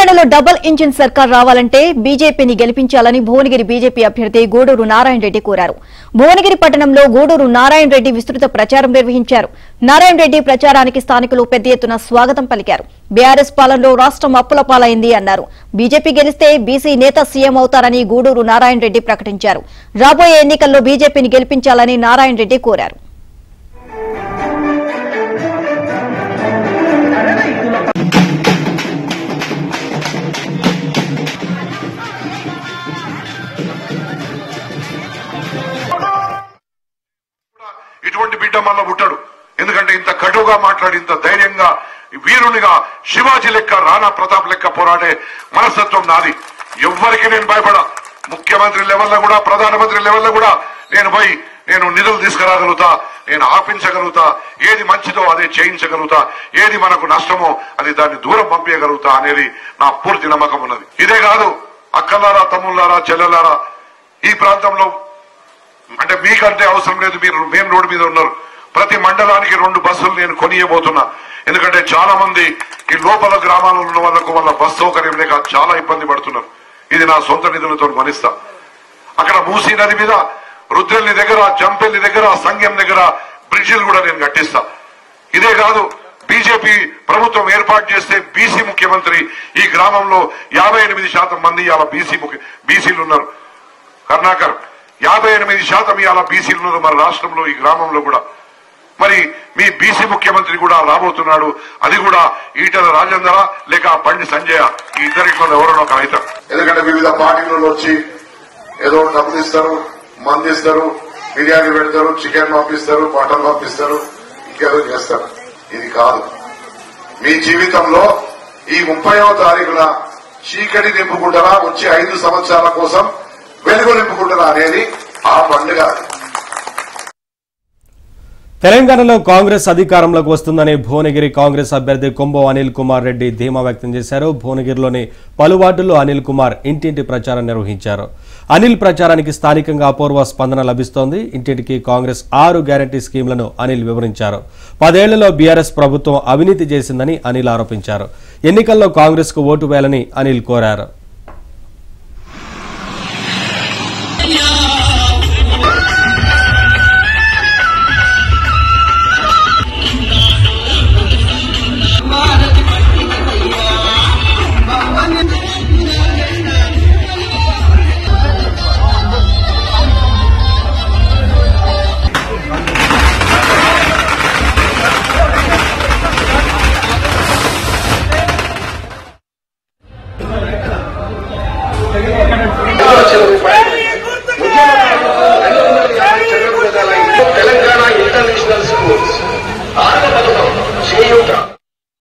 తెలంగాణలో double engine సర్కార్ రావాలంటే బీజేపీని గెలిపించాలని భువనగిరి బీజేపీ అభ్యర్థి గూడూరు నారాయణ రెడ్డి కోరారు భువనగిరి పట్టణంలో గూడూరు నారాయణ రెడ్డి విస్తృత ప్రచారం నిర్వహించారు నారాయణ రెడ్డి ప్రచారానికి స్థానికులు పెద్ద ఎత్తున స్వాగతం పలికారు బీఆర్ఎస్ పాలనలో రాష్ట్రం అప్పుల పాలైంది అన్నారు బీజేపీ గెలిస్తే బీసీ నేత సీఎం అవుతారని గూడూరు నారాయణ రెడ్డి ప్రకటించారు రాబోయే ఎన్నికల్లో బీజేపీని గెలిపించాలని నారాయణ రెడ్డి కోరారు ఇటువంటి బిడ్డ మళ్ళా పుట్టాడు ఎందుకంటే ఇంత కటువుగా మాట్లాడి ఇంత ధైర్యంగా వీరునిగా శివాజీ లెక్క రాణా ప్రతాప్ లెక్క పోరాడే మనస్తత్వం నాది ఎవ్వరికి నేను భయపడ ముఖ్యమంత్రి లెవెల్లో కూడా ప్రధానమంత్రి లెవెల్లో కూడా నేను పోయి నేను నిధులు తీసుకురాగలుగుతా నేను ఆపించగలుగుతా ఏది మంచిదో అదే చేయించగలుగుతా ఏది మనకు నష్టమో అది దాన్ని దూరం పంపించగలుగుతా అనేది నా పూర్తి నమ్మకం ఉన్నది ఇదే కాదు అక్కలారా తమ్ముళ్ళారా చెల్లెలారా ఈ ప్రాంతంలో అంటే మీకంటే అవసరం లేదు మీరు మెయిన్ రోడ్డు మీద ఉన్నారు ప్రతి మండలానికి రెండు బస్సులు నేను కొనియబోతున్నా ఎందుకంటే చాలా మంది ఈ లోపల గ్రామాల్లో ఉన్న వాళ్ళకు వాళ్ళ బస్ సౌకర్యం లేక చాలా ఇబ్బంది పడుతున్నారు ఇది నా సొంత నిధులతో కొనిస్తా అక్కడ మూసీ నది మీద రుద్రెల్లి దగ్గర జంపెల్లి దగ్గర సంఘం దగ్గర బ్రిడ్జిలు కూడా నేను కట్టిస్తా ఇదే కాదు బీజేపీ ప్రభుత్వం ఏర్పాటు చేస్తే బీసీ ముఖ్యమంత్రి ఈ గ్రామంలో యాభై ఎనిమిది శాతం మంది ఇవాళ బీసీ ముఖ్య బీసీలు ఉన్నారు కర్ణాకర్ యాభై ఎనిమిది శాతం ఇవాళ బీసీలు ఉన్నారు మన రాష్ట్రంలో ఈ గ్రామంలో కూడా మరి మీ బీసీ ముఖ్యమంత్రి కూడా రాబోతున్నాడు అది కూడా ఈటల రాజేందర లేక బండి సంజయ ఈ ఇద్దరిలో ఎవరైనా ఒక అవుతారు ఎందుకంటే వివిధ పార్టీలలో వచ్చి ఏదో డబ్బులు ఇస్తారు మంది ఇస్తారు బిర్యానీ పెడతారు చికెన్ పంపిస్తారు మటన్ పంపిస్తారు ఇంకేదో చేస్తారు ఇది కాదు మీ జీవితంలో ఈ ముప్పైవ తారీఖున చీకటి నింపుకుంటారా వచ్చే ఐదు సంవత్సరాల కోసం వెలుగు నింపుకుంటారా అనేది ఆ పండుగ తెలంగాణలో కాంగ్రెస్ అధికారంలోకి వస్తుందని భువనగిరి కాంగ్రెస్ అభ్యర్థి కుంభో అనిల్ కుమార్ రెడ్డి ధీమా వ్యక్తం చేశారు భువనగిరిలోని పలు వార్డుల్లో అనిల్ కుమార్ ఇంటింటి ప్రచారం నిర్వహించారు అనిల్ ప్రచారానికి స్థానికంగా అపూర్వ స్పందన లభిస్తోంది ఇంటింటికి కాంగ్రెస్ ఆరు గ్యారంటీ స్కీంలను అనిల్ వివరించారు పదేళ్లలో బీఆర్ఎస్ ప్రభుత్వం అవినీతి చేసిందని అనిల్ ఆరోపించారు ఎన్నికల్లో కాంగ్రెస్ కు ఓటు వేయాలని అనిల్ కోరారు లక్షల రూపాయలు